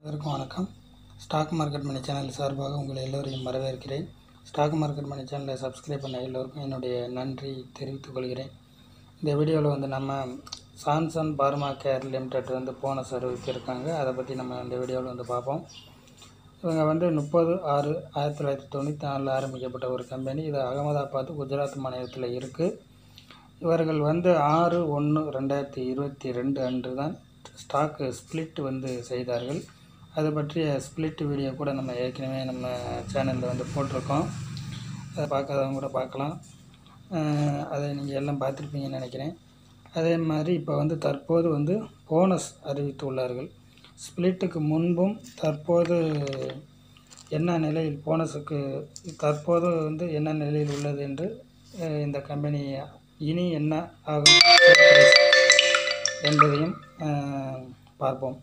அனைவருக்கும் வணக்கம் stock market மணி channel சார்பாக உங்களை எல்லோரையும் வரவேற்கிறேன் ஸ்டாக் மார்க்கெட் மணி சேனலை சப்ஸ்கிரைப் பண்ண எல்லோருக்கும் என்னுடைய நன்றி தெரிவித்துக் கொள்கிறேன் இந்த வீடியோவில் வந்து நம்ம சாம்சங் பார்மா கேர் லிமிடெட் வந்து போனஸ் அறிவித்திருக்காங்க அதை பற்றி நம்ம இந்த வீடியோவில் வந்து பார்ப்போம் இவங்க வந்து முப்பது ஆறு ஆயிரத்தி தொள்ளாயிரத்தி தொண்ணூற்றி நாலில் ஆரம்பிக்கப்பட்ட ஒரு கம்பெனி இது அகமதாபாத் குஜராத் மாநிலத்தில் இருக்குது இவர்கள் வந்து ஆறு ஒன்று ரெண்டாயிரத்தி இருபத்தி ரெண்டு அன்று தான் ஸ்டாக்கு ஸ்ப்ளிட் வந்து செய்தார்கள் அது பற்றிய ஸ்ப்ளிட் வீடியோ கூட நம்ம ஏற்கனவே நம்ம சேனலில் வந்து போட்டிருக்கோம் அதை பார்க்காதவங்க கூட பார்க்கலாம் அஹ் அதை நீங்கள் எல்லாம் பார்த்துருப்பீங்கன்னு நினைக்கிறேன் அதே மாதிரி இப்போ வந்து தற்போது வந்து போனஸ் அறிவித்துள்ளார்கள் ஸ்ப்ளிட்டுக்கு முன்பும் தற்போது என்ன நிலையில் போனஸுக்கு தற்போது வந்து என்ன நிலையில் உள்ளது என்று அஹ், இந்த கம்பெனி இனி என்ன ஆகும் என்பதையும் அஹ், பார்ப்போம்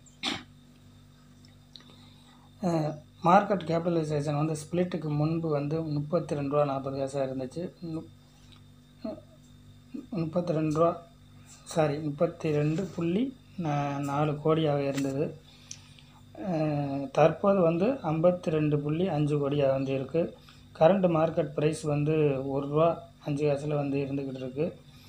மார்க்கெட் கேபிட்டலைசேஷன் வந்து ஸ்ப்ளிட்டுக்கு முன்பு வந்து முப்பத்தி ரெண்டு ரூபா நாற்பது காசாக இருந்துச்சு நுப்- முப்பத்தி ரெண்டு ரூபா சாரி முப்பத்தி ரெண்டு புள்ளி நா- நாலு கோடியாக இருந்தது அஹ், தற்போது வந்து ஐம்பத்தி ரெண்டு புள்ளி அஞ்சு கோடியாக வந்து இருக்குது கரண்ட் மார்க்கெட் ப்ரைஸ் வந்து ஒரு ரூபா அஞ்சு காசில் வந்து இருந்துக்கிட்டு இருக்குது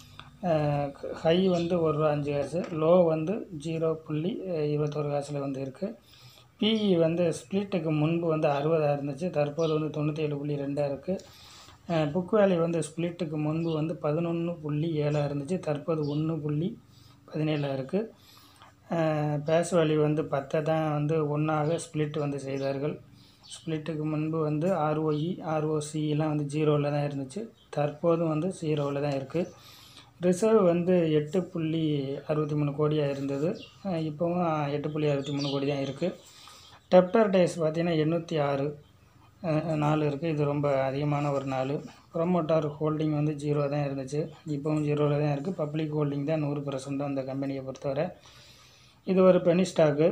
ஹை வந்து ஒரு ரூபா அஞ்சு காசு லோ வந்து ஜீரோ புள்ளி அஹ், இருபத்தோரு காசில் வந்து இருக்குது பிஇ வந்து ஸ்ப்ளிட்டுக்கு முன்பு வந்து அறுபதாக இருந்துச்சு தற்போது வந்து தொண்ணூற்றி ஏழு புள்ளி ரெண்டாக இருக்குது புக் வேல்யூ வந்து ஸ்ப்ளிட்டுக்கு முன்பு வந்து பதினொன்று புள்ளி ஏழாக இருந்துச்சு தற்போது ஒன்று புள்ளி பதினேழாக இருக்குது பேஸ் வேல்யூ வந்து பத்தை தான் வந்து ஒன்றாக ஸ்ப்ளிட் வந்து செய்தார்கள் ஸ்ப்ளிட்டுக்கு முன்பு வந்து ஆர்ஓஇ ஆர்ஓசிலாம் வந்து ஜீரோவில் தான் இருந்துச்சு தற்போது வந்து ஜீரோவில் தான் இருக்குது ரிசர்வ் வந்து எட்டு புள்ளி அறுபத்தி மூணு கோடியாக இருந்தது அஹ் இப்போவும் எட்டு புள்ளி அறுபத்தி மூணு கோடி தான் இருக்குது டெப்டர் டேஸ் பார்த்தீங்கன்னா எண்ணூற்றி ஆறு நாலு இருக்குது இது ரொம்ப அதிகமான ஒரு நாள் ப்ரொமோட்டார் ஹோல்டிங் வந்து ஜீரோ தான் இருந்துச்சு இப்போவும் ஜீரோவில் தான் இருக்குது பப்ளிக் ஹோல்டிங் தான் நூறு பர்சன்ட் அந்த கம்பெனியை பொறுத்தவரை இது ஒரு பெனி ஸ்டாக்கு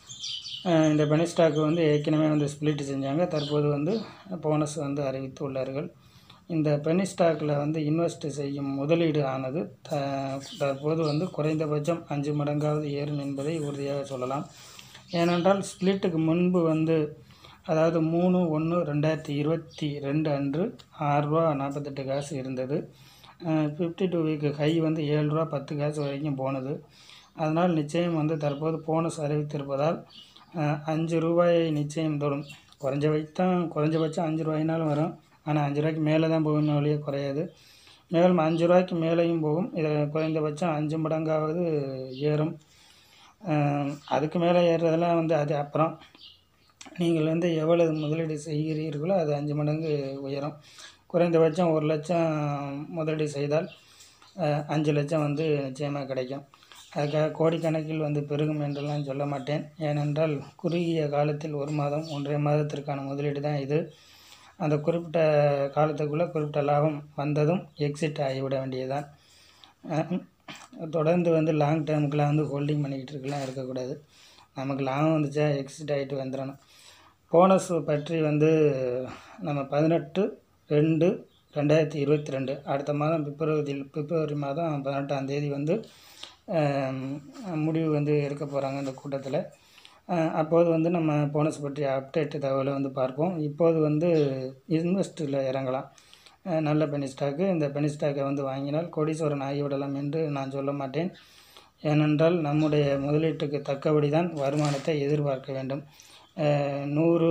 அஹ் இந்த பெனி ஸ்டாக்கு வந்து ஏற்கனவே வந்து ஸ்ப்ளிட் செஞ்சாங்க தற்போது வந்து போனஸ் வந்து அறிவித்து உள்ளார்கள் இந்த பெனி ஸ்டாக்கில் வந்து இன்வெஸ்ட் செய்யும் முதலீடு ஆனது த தற்போது வந்து குறைந்தபட்சம் அஞ்சு மடங்காவது ஏறும் என்பதை உறுதியாக சொல்லலாம் ஏனென்றால் ஸ்ப்ளிட்டுக்கு முன்பு வந்து அதாவது மூணு ஒன்று ரெண்டாயிரத்தி இருபத்தி ரெண்டு அன்று ஆறுரூவா நாற்பத்தெட்டு காசு இருந்தது ஃபிஃப்டி டூ வீக் ஹை வந்து ஏழு ரூபா பத்து காசு வரைக்கும் போனது அதனால் நிச்சயம் வந்து தற்போது போனஸ் அறிவித்திருப்பதால் அஹ், அஞ்சு ரூபாயை நிச்சயம் தொடும் குறைஞ்ச தான் குறைஞ்சபட்சம் அஞ்சு ரூபாயினாலும் வரும் ஆனால் அஞ்சு ரூபாய்க்கு மேலே தான் போகும் ஒழிய குறையாது மேலும் அஞ்சு ரூபாய்க்கு மேலேயும் போகும் இதில் குறைந்தபட்சம் அஞ்சு மடங்காவது ஏறும் அஹ், அதுக்கு மேலே ஏறுறதெல்லாம் வந்து அது அப்புறம் நீங்கள் வந்து எவ்வளவு முதலீடு செய்கிறீர்களோ அது அஞ்சு மடங்கு உயரும் குறைந்தபட்சம் ஒரு லட்சம் முதலீடு செய்தால் அஹ், அஞ்சு லட்சம் வந்து நிச்சயமாக கிடைக்கும் அதுக்காக கோடிக்கணக்கில் வந்து பெருகும் என்றெல்லாம் சொல்ல மாட்டேன் ஏனென்றால் குறுகிய காலத்தில் ஒரு மாதம் ஒன்றரை மாதத்திற்கான முதலீடு தான் இது அந்த குறிப்பிட்ட காலத்துக்குள்ளே குறிப்பிட்ட லாபம் வந்ததும் எக்ஸிட் ஆகிவிட வேண்டியதுதான் அஹ், தொடர்ந்து வந்து லாங் டேர்முக்கெலாம் வந்து ஹோல்டிங் பண்ணிக்கிட்டு இருக்கலாம் இருக்கக்கூடாது நமக்கு லாபம் வந்துச்சா எக்ஸிட் ஆகிட்டு வந்துடணும் போனஸ் பற்றி வந்து நம்ம பதினெட்டு ரெண்டு ரெண்டாயிரத்தி இருபத்தி ரெண்டு அடுத்த மாதம் பிப்ரவரி பிப்ரவரி மாதம் பதினெட்டாம் தேதி வந்து ஆம், முடிவு வந்து எடுக்க போகிறாங்க இந்த கூட்டத்தில் அப்போது வந்து நம்ம போனஸ் பற்றிய அப்டேட் தகவலை வந்து பார்ப்போம் இப்போது வந்து இன்வெஸ்ட்டில் இறங்கலாம் அஹ், நல்ல பெனி ஸ்டாக்கு இந்த பெனி ஸ்டாக்கை வந்து வாங்கினால் கோடீஸ்வரன் ஆகிவிடலாம் என்று நான் சொல்ல மாட்டேன் ஏனென்றால் நம்முடைய முதலீட்டுக்கு தக்கபடி தான் வருமானத்தை எதிர்பார்க்க வேண்டும் அஹ், நூறு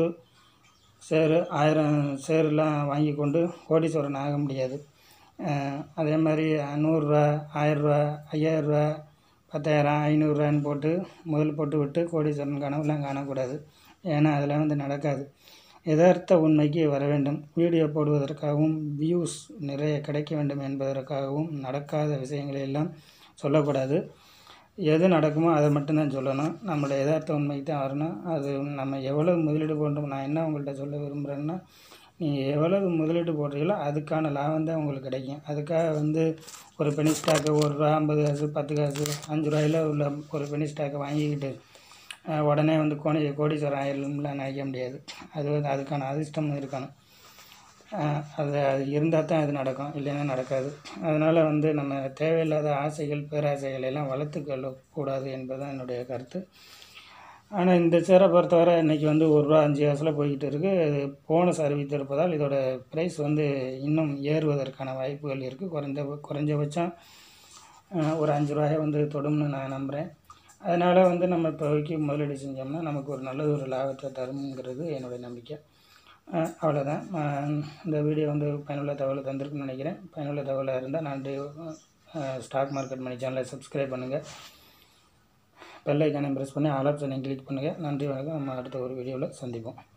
ஷேரு ஆயிரம் ஷேர்லாம் வாங்கி கொண்டு கோடீஸ்வரன் ஆக முடியாது அஹ், அதே மாதிரி நூறுரூவா ஆயிரரூவா ஐயாயிரரூவா பத்தாயிரம் ஐநூறுரூவான்னு போட்டு முதல் போட்டு விட்டு கோடீஸ்வரன் கனவுலாம் காணக்கூடாது ஏன்னா அதெல்லாம் வந்து நடக்காது யதார்த்த உண்மைக்கு வர வேண்டும் வீடியோ போடுவதற்காகவும் வியூஸ் நிறைய கிடைக்க வேண்டும் என்பதற்காகவும் நடக்காத விஷயங்களை எல்லாம் சொல்லக்கூடாது எது நடக்குமோ அதை மட்டும்தான் சொல்லணும் நம்மளோட யதார்த்த உண்மைக்கு தான் வரணும் அது நம்ம எவ்வளவு முதலீடு போடுறோம் நான் என்ன உங்கள்கிட்ட சொல்ல விரும்புகிறேன்னா நீங்கள் எவ்வளவு முதலீடு போடுறீங்களோ அதுக்கான லாபம் தான் உங்களுக்கு கிடைக்கும் அதுக்காக வந்து ஒரு பெனி ஸ்டாக்கை ஒரு ரூபா ஐம்பது காசு பத்து காசு அஞ்சு ரூபாயில் உள்ள ஒரு பெனி ஸ்டாக்கை வாங்கிக்கிட்டு அஹ், உடனே வந்து கோடி கோடீஸ்வரம் ஆயிரம்லாம் நினைக்க முடியாது அது வந்து அதுக்கான அதிர்ஷ்டம் இருக்கணும் அஹ், அது அது இருந்தால் தான் அது நடக்கும் இல்லைன்னா நடக்காது அதனால் வந்து நம்ம தேவையில்லாத ஆசைகள் பேராசைகள் எல்லாம் வளர்த்துக்கொள்ள கூடாது என்பதுதான் என்னுடைய கருத்து ஆனால் இந்த சேரை பொறுத்தவரை இன்றைக்கி வந்து ஒரு ரூபா அஞ்சு காசில் போய்கிட்டு இருக்குது இது போனஸ் அறிவித்திருப்பதால் இதோட ப்ரைஸ் வந்து இன்னும் ஏறுவதற்கான வாய்ப்புகள் இருக்குது குறைந்த குறைஞ்சபட்சம் அஹ், ஒரு அஞ்சு ரூபாயை வந்து தொடும்னு நான் நம்புகிறேன் அதனால் வந்து நம்ம இப்போதைக்கு முதலீடு செஞ்சோம்னா நமக்கு ஒரு நல்லது ஒரு லாபத்தை தருங்கிறது என்னுடைய நம்பிக்கை அஹ், அவ்வளோதான் அஹ், இந்த வீடியோ வந்து பயனுள்ள தகவலை தந்திருக்குன்னு நினைக்கிறேன் பயனுள்ள தகவலாக இருந்தால் நன்றி ஸ்டாக் மார்க்கெட் மணி சேனலை சப்ஸ்கிரைப் பண்ணுங்கள் பெல் ஐக்கானை ப்ரெஸ் பண்ணி ஆல் ஆப்ஷனை கிளிக் பண்ணுங்கள் நன்றி வணக்கம் நம்ம அடுத்த ஒரு வீடியோவில் சந்திப்போம்